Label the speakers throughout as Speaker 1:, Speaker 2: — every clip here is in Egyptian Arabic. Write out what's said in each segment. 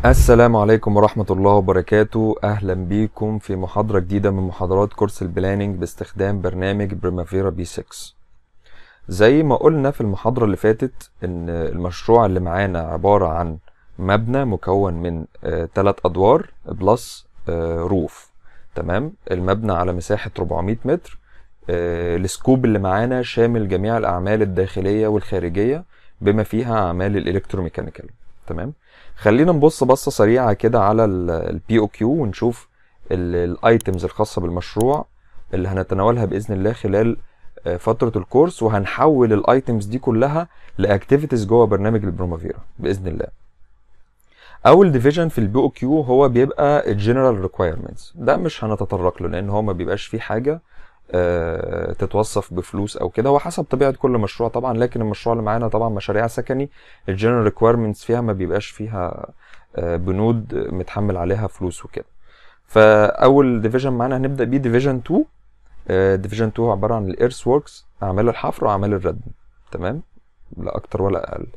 Speaker 1: السلام عليكم ورحمة الله وبركاته أهلا بيكم في محاضرة جديدة من محاضرات كورس البلاننج باستخدام برنامج بريمافيرا بي 6 زي ما قلنا في المحاضرة اللي فاتت إن المشروع اللي معانا عبارة عن مبنى مكون من ثلاث أدوار بلس آه، روف تمام المبنى على مساحة 400 متر آه، السكوب اللي معانا شامل جميع الأعمال الداخلية والخارجية بما فيها أعمال الإلكتروميكانيكال تمام خلينا نبص بصة سريعة كده على البي او كيو ونشوف الايتمز الخاصة بالمشروع اللي هنتناولها بإذن الله خلال آه، فترة الكورس وهنحول الايتمز دي كلها لاكتيفيتيز جوه برنامج البرومافيرا بإذن الله اول ديفيجن في البي او كيو هو بيبقى الجنرال ريكويرمنتس ده مش هنتطرق له لان هو ما بيبقاش فيه حاجه آه، تتوصف بفلوس او كده وحسب طبيعه كل مشروع طبعا لكن المشروع اللي معانا طبعا مشاريع سكني الجنرال ريكويرمنتس فيها ما بيبقاش فيها آه، بنود متحمل عليها فلوس وكده فاول ديفيجن معانا هنبدا بيه ديفيجن 2 ديفيجن 2 عباره عن الايرث وركس اعمال الحفر واعمال الردم تمام لا اكتر ولا اقل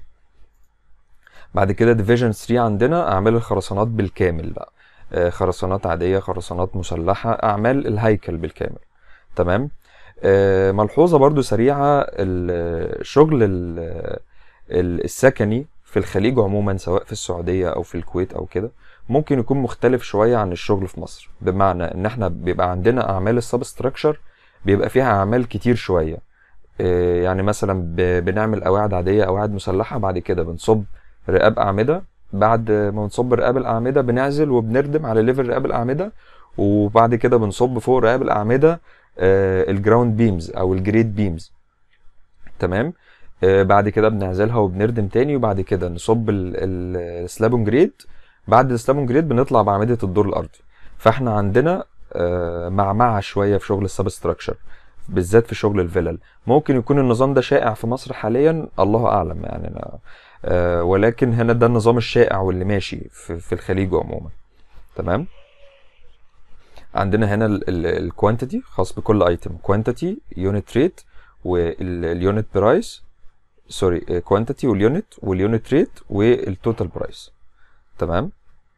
Speaker 1: بعد كده ديفيجن 3 عندنا اعمال الخرسانات بالكامل بقى آه، خرسانات عاديه خرسانات مسلحه اعمال الهيكل بالكامل تمام آه، ملحوظه برضو سريعه الشغل ال- ال- السكني في الخليج عموما سواء في السعوديه او في الكويت او كده ممكن يكون مختلف شويه عن الشغل في مصر بمعنى ان احنا بيبقى عندنا اعمال السبستراكشر بيبقى فيها اعمال كتير شويه آه، يعني مثلا ب- بنعمل قواعد عاديه قواعد مسلحه بعد كده بنصب رقاب اعمده بعد ما بنصب رقاب الاعمده بنعزل وبنردم على ليفل رقاب الاعمده وبعد كده بنصب فوق رقاب الاعمده آه، الجراوند بيمز او الجريد بيمز تمام آه، بعد كده بنعزلها وبنردم تاني وبعد كده نصب السلابون جريد بعد السلابون جريد بنطلع باعمده الدور الارضي فاحنا عندنا آه، معمعه شويه في شغل السبستراكشر بالذات في شغل الفلل ممكن يكون النظام ده شائع في مصر حاليا الله اعلم يعني أنا آه، ولكن هنا ده النظام الشائع واللي ماشي في, في الخليج عموما تمام عندنا هنا الكوانتيتي خاص بكل ايتم كوانتيتي يونت ريت واليونت برايس سوري كوانتيتي واليونت واليونت ريت والتوتال برايس تمام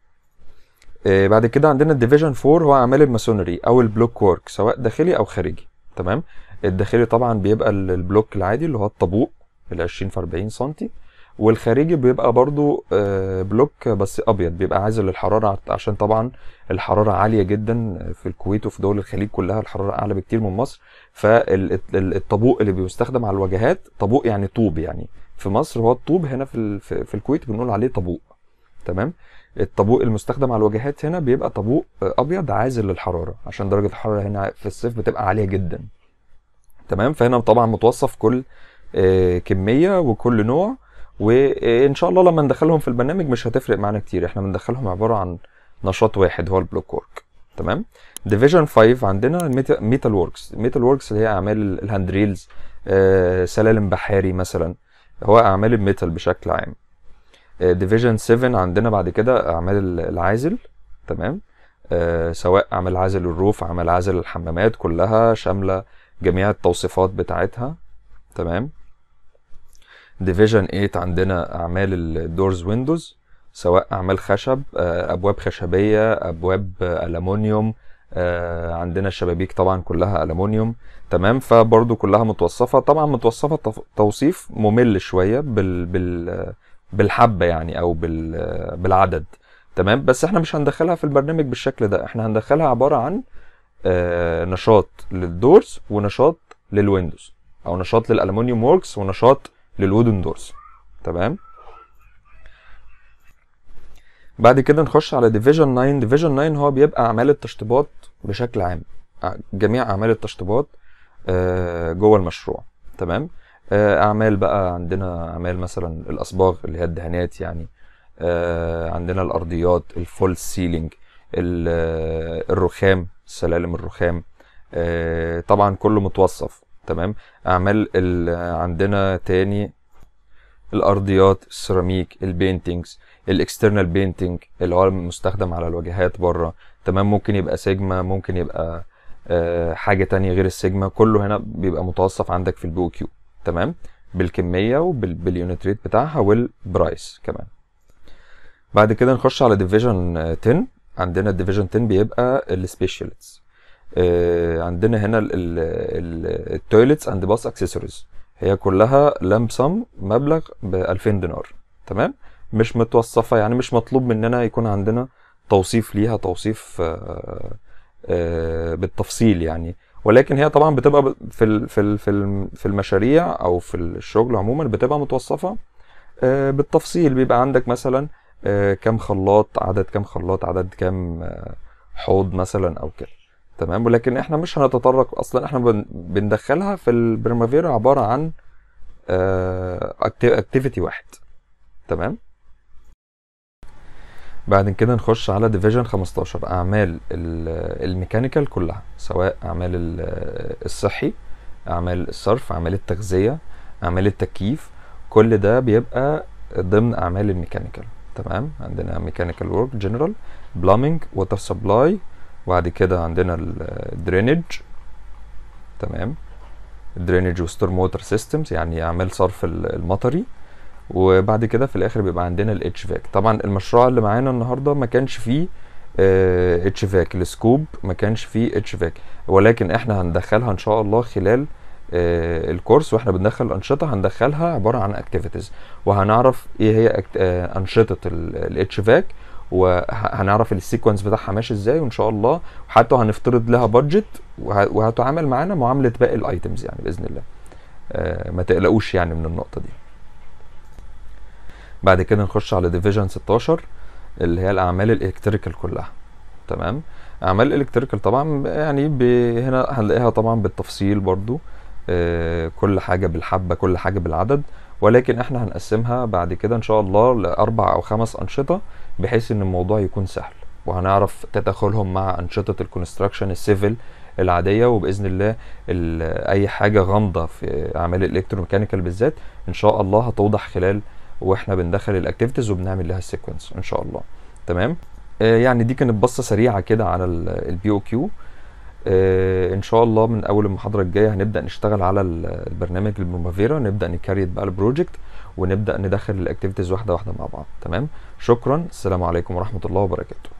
Speaker 1: آه، بعد كده عندنا الديفيجن 4 هو اعمال الماسونري او البلوك وورك سواء داخلي او خارجي تمام الداخلي طبعا بيبقى ال- البلوك العادي اللي هو الطابوق ال 20 في 40 سنتي والخارجي بيبقى برضو آه، بلوك بس ابيض بيبقى عازل للحراره عت- عشان طبعا الحراره عاليه جدا في الكويت وفي دول الخليج كلها الحراره اعلى بكتير من مصر فالطابوق اللي بيستخدم على الواجهات طابوق يعني طوب يعني في مصر هو الطوب هنا في ال- في في الكويت بنقول عليه طابوق تمام الطابوق المستخدم على الواجهات هنا بيبقى طابوق آه، ابيض عازل للحراره عشان درجه الحراره هنا في الصيف بتبقى عاليه جدا تمام فهنا طبعا متوصف كل آه، كميه وكل نوع وان شاء الله لما ندخلهم في البرنامج مش هتفرق معانا كتير احنا بندخلهم عباره عن نشاط واحد هو البلوك وورك تمام ديفيجن 5 عندنا ميتال ووركس الميتال ووركس اللي هي اعمال الهاند ريلز آه، سلالم بحاري مثلا هو اعمال الميتال بشكل عام ديفيجن 7 عندنا بعد كده اعمال العازل تمام آه، سواء اعمال عازل الروف اعمال عازل الحمامات كلها شامله جميع التوصيفات بتاعتها تمام ديفيجن 8 عندنا اعمال الدورز ويندوز سواء اعمال خشب آه، ابواب خشبيه ابواب آه، الومنيوم آه، عندنا الشبابيك طبعا كلها الومنيوم تمام فبرضو كلها متوصفه طبعا متوصفه تف- توصيف ممل شويه بال بال بالحبه يعني او بال بالعدد تمام بس احنا مش هندخلها في البرنامج بالشكل ده احنا هندخلها عباره عن آه، نشاط للدورز ونشاط للويندوز او نشاط للالومنيوم ووركس ونشاط للودن دورز تمام بعد كده نخش على ديفيجن 9 ديفيجن 9 هو بيبقى اعمال التشطيبات بشكل عام ع- جميع اعمال التشطيبات آه، جوه المشروع تمام آه، اعمال بقى عندنا اعمال مثلا الاصباغ اللي هي الدهانات يعني آه، عندنا الارضيات الفول سيلينج ال- آه، الرخام سلالم الرخام آه، طبعا كله متوصف تمام اعمال ال- عندنا تاني الارضيات السيراميك البينتينجز الاكسترنال بينتينج اللي هو المستخدم على الواجهات بره تمام ممكن يبقى سيجما ممكن يبقى آه، حاجه تانية غير السيجما كله هنا بيبقى متوصف عندك في البي او كيو تمام بالكميه وباليونت ريت بتاعها والبرايس كمان بعد كده نخش على ديفيجن 10 عندنا الديفيجن 10 بيبقى السبيشالز عندنا هنا التويلتس اند باس اكسسوارز هي كلها لامب سم مبلغ ب 2000 دينار تمام مش متوصفه يعني مش مطلوب مننا يكون عندنا توصيف ليها توصيف آه، آه، بالتفصيل يعني ولكن هي طبعا بتبقى ب- في ال- في ال- في الم- في المشاريع او في الشغل عموما بتبقى متوصفه آه، بالتفصيل بيبقى عندك مثلا آه، كام خلاط عدد كام خلاط عدد كام آه، حوض مثلا او كده تمام ولكن احنا مش هنتطرق اصلا احنا بن- بندخلها في البريمافيرا عباره عن اكتيفيتي واحد تمام بعد كده نخش على ديفيجن 15 اعمال ال- الميكانيكال كلها سواء اعمال ال- الصحي اعمال الصرف اعمال التغذيه اعمال التكييف كل ده بيبقى ضمن اعمال الميكانيكال تمام عندنا ميكانيكال ورك جنرال بلامينج ووتر سبلاي وبعد كده عندنا الدرينج تمام الدرينج وستورم ووتر سيستمز يعني اعمال صرف ال- المطري وبعد كده في الاخر بيبقى عندنا الاتش فاك طبعا المشروع اللي معانا النهارده ما كانش فيه اتش فاك السكوب ما كانش فيه اتش فاك ولكن احنا هندخلها ان شاء الله خلال آه، الكورس واحنا بندخل الانشطه هندخلها عباره عن اكتيفيتيز وهنعرف ايه هي أكت- آه، انشطه الاتش فاك وهنعرف السيكونس بتاعها ماشي ازاي وان شاء الله وحتى هنفترض لها بادجت وهتعامل معانا معامله باقي الايتمز يعني باذن الله آه، ما تقلقوش يعني من النقطه دي بعد كده نخش على ديفيجن 16 اللي هي الاعمال الالكتريكال كلها تمام اعمال الالكتريكال طبعا يعني ب... هنا هنلاقيها طبعا بالتفصيل برضو آه، كل حاجه بالحبه كل حاجه بالعدد ولكن احنا هنقسمها بعد كده ان شاء الله لاربع او خمس انشطه بحيث ان الموضوع يكون سهل وهنعرف تداخلهم مع انشطه الكونستراكشن السيفل العاديه وباذن الله ال- اي حاجه غامضه في اعمال الالكتروميكانيكال بالذات ان شاء الله هتوضح خلال واحنا بندخل الاكتيفيتيز وبنعمل لها السيكونس ان شاء الله تمام آه، يعني دي كانت بصه سريعه كده على البي او كيو ان شاء الله من اول المحاضره الجايه هنبدا نشتغل على ال- البرنامج البرومافيرا نبدا نكريت بقى البروجكت ونبدا ندخل الاكتيفيتيز واحده واحده مع بعض تمام شكرا السلام عليكم ورحمه الله وبركاته